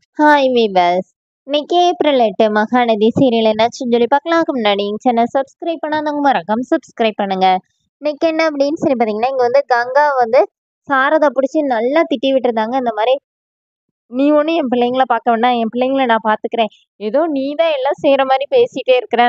hi viewers இன்னைக்கு April எட்டு Mahanadi serial என்னாச்சுன்னு சொல்லி பார்க்கலாம்க்கு முன்னாடி சேனல் சப்ஸ்கிரைப் பண்ணாதவங்க மறக்காம சப்ஸ்கிரைப் பண்ணுங்க இன்னைக்கு என்ன அப்படின்னு சொல்லி பார்த்தீங்கன்னா இங்கே வந்து கங்கா வந்து சாரதா பிடிச்சி நல்லா திட்டி விட்டுருந்தாங்க இந்த மாதிரி நீ ஒன்றும் என் பிள்ளைங்கள பார்க்க வேண்டாம் என் பிள்ளைங்கள நான் பார்த்துக்கிறேன் ஏதோ நீ தான் எல்லாம் செய்கிற மாதிரி பேசிட்டே இருக்கிற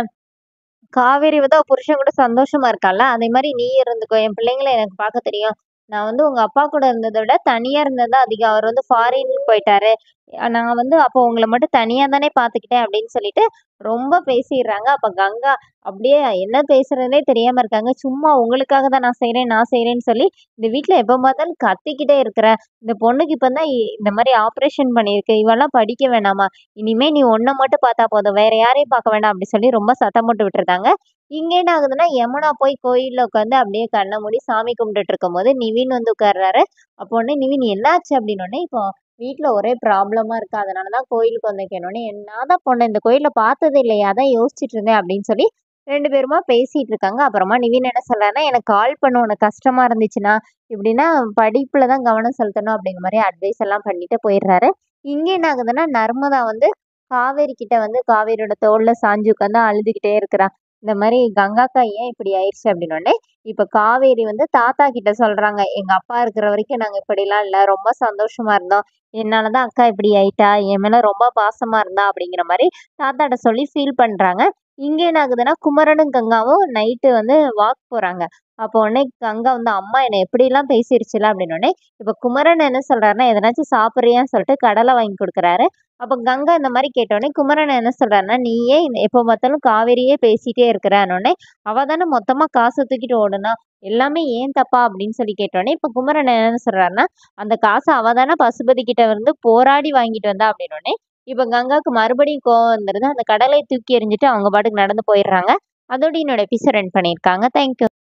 காவேரி வந்து அவ புருஷன் கூட சந்தோஷமா இருக்கால அதே மாதிரி நீ இருந்துக்கோ என் பிள்ளைங்கள எனக்கு பார்க்க தெரியும் நான் வந்து உங்க அப்பா கூட இருந்ததை விட தனியா இருந்தது தான் அதிகம் அவர் வந்து ஃபாரின் போயிட்டாரு அஹ் நான் வந்து அப்போ உங்களை மட்டும் தனியா தானே பார்த்துக்கிட்டேன் அப்படின்னு சொல்லிட்டு ரொம்ப பேசிடுறாங்க அப்ப கங்கா அப்படியே என்ன பேசுறதுனே தெரியாம இருக்காங்க சும்மா உங்களுக்காக தான் நான் செய்றேன் நான் செய்றேன்னு சொல்லி இந்த வீட்ல எப்ப பார்த்தாலும் கத்திக்கிட்டே இருக்கிற இந்த பொண்ணுக்கு இப்பதான் இ- இந்த மாதிரி ஆப்ரேஷன் பண்ணியிருக்கு இவெல்லாம் படிக்க வேணாமா இனிமே நீ ஒன்ன மட்டும் பார்த்தா போதும் வேற யாரையும் பார்க்க வேண்டாம் அப்படி சொல்லி ரொம்ப சத்தம் போட்டு விட்டுருந்தாங்க இங்க என்ன ஆகுதுன்னா யமுனா போய் கோயில்ல உட்காந்து அப்படியே கண்ணை மூடி சாமி கும்பிட்டுட்டு இருக்கும்போது நிவின் வந்து உட்கார்றாரு அப்போ உடனே நிவின் என்னாச்சு அப்படின்னு உடனே இப்போ வீட்ல ஒரே ப்ராப்ளமா இருக்கு அதனாலதான் கோயிலுக்கு வந்திருக்கேனோடனே என்னதான் பொண்ணு இந்த கோயில்ல பார்த்தது இல்லையா அதான் யோசிச்சுட்டு இருந்தேன் அப்படின்னு சொல்லி ரெண்டு பேருமா பேசிட்டு இருக்காங்க அப்புறமா நிவின் என்ன சொல்றாருன்னா எனக்கு கால் பண்ண உனக்கு கஷ்டமா இருந்துச்சுன்னா இப்படின்னா படிப்புல தான் கவனம் செலுத்தணும் அப்படிங்கிற மாதிரி அட்வைஸ் எல்லாம் பண்ணிட்டு போயிடுறாரு இங்க என்ன ஆகுதுன்னா நர்மதா வந்து காவேரி கிட்ட வந்து காவேரியோட தோல்ல சாஞ்சு உட்காந்து அழுதுகிட்டே இருக்கிறா இந்த மாதிரி கங்காக்கா ஏன் இப்படி ஆயிடுச்சு அப்படின்னு உடனே இப்ப காவேரி வந்து தாத்தா கிட்ட சொல்றாங்க எங்க அப்பா இருக்கிற வரைக்கும் நாங்க இப்படிலாம் இல்ல ரொம்ப சந்தோஷமா இருந்தோம் என்னாலதான் அக்கா இப்படி ஆயிட்டா என் மேல ரொம்ப பாசமா இருந்தா அப்படிங்கிற மாதிரி தாத்தாட்ட சொல்லி ஃபீல் பண்றாங்க இங்க என்ன ஆகுதுன்னா குமரனும் கங்காவும் நைட்டு வந்து வாக் போறாங்க அப்போ உடனே கங்கா வந்து அம்மா என்னை எப்படி எல்லாம் பேசிருச்சுல அப்படின்னு உடனே இப்ப குமரன் என்ன சொல்றாருன்னா எதனாச்சும் சாப்பிடுறியான்னு சொல்லிட்டு கடலை வாங்கி கொடுக்குறாரு அப்ப கங்கா இந்த மாதிரி கேட்டோடனே குமரன் என்ன சொல்றாருன்னா நீயே இந்த- எப்போ பார்த்தாலும் காவேரியே பேசிட்டே இருக்கிறானோடனே அவ தானே மொத்தமா காசை தூக்கிட்டு ஓடுனா எல்லாமே ஏன் தப்பா அப்படின்னு சொல்லி கேட்டோடனே இப்ப குமரன் என்ன சொல்றாருன்னா அந்த காசை அவ தானே பசுபதி கிட்ட இருந்து போராடி வாங்கிட்டு வந்தா அப்படின்னோடனே இப்ப கங்காக்கு மறுபடியும் கோவம் வந்துருது அந்த கடலை தூக்கி எறிஞ்சிட்டு அவங்க பாட்டுக்கு நடந்து போயிடுறாங்க அதோட என்னோட எபிசோட் ரன் பண்ணியிருக்காங்க தேங்க்யூ